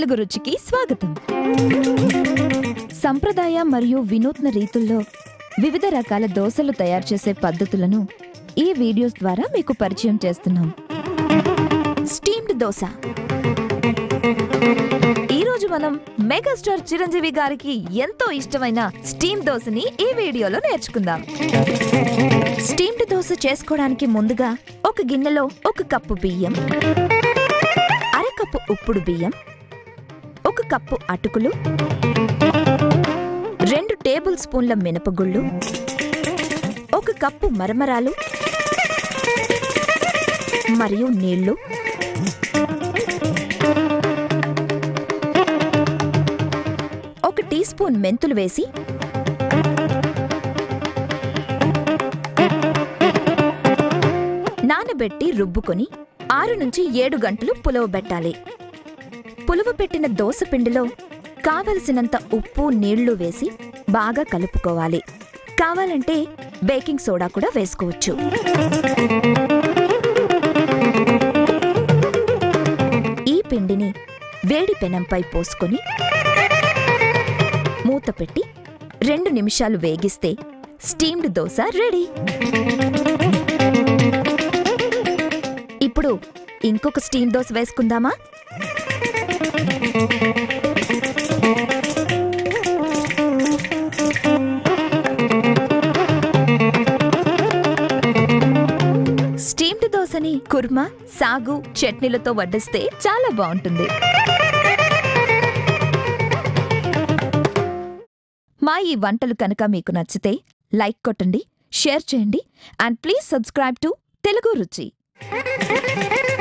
తెలుగు రుచికి స్వాగతం సంప్రదాయ మరియు వినూత్న రీతుల్లో వివిధ రకాల దోశలు తయారు చేసే పద్ధతులను ఈ వీడియోస్ ద్వారా మీకు పరిచయం చేస్తున్నాం స్టీమ్డ్ దోశ ఈ రోజు మనం మెగాస్టార్ చిరంజీవి గారికి ఎంతో ఇష్టమైన స్టీమ్ దోశని ఈ వీడియోలో నేర్చుకుందాం స్టీమ్డ్ దోశ చేసుకోవడానికి ముందుగా ఒక గిన్నెలో ఒక కప్పు బియ్యం అరకప్పు ఉప్పుడు బియ్యం ఒక కప్పు అటుకులు రెండు టేబుల్ స్పూన్ల మినపగుళ్ళు ఒక కప్పు మరమరాలు మరియు నీళ్లు ఒక టీ స్పూన్ మెంతులు వేసి నానబెట్టి రుబ్బుకొని ఆరు నుంచి ఏడు గంటలు పులవబెట్టాలి పులువ దోస పిండిలో కావలసినంత ఉప్పు నీళ్లు వేసి బాగా కలుపుకోవాలి కావాలంటే బేకింగ్ సోడా కూడా వేసుకోవచ్చు ఈ పిండిని వేడి పెనంపై పోసుకొని మూత పెట్టి రెండు నిమిషాలు వేగిస్తే స్టీమ్డ్ దోశ రెడీ ఇప్పుడు ఇంకొక స్టీమ్ దోశ వేసుకుందామా స్టీమ్డ్ దోశని కుర్మా సాగు చట్నీలతో వడ్డిస్తే చాలా బాగుంటుంది మా ఈ వంటలు కనుక మీకు నచ్చితే లైక్ కొట్టండి షేర్ చేయండి and please subscribe to Telugu రుచి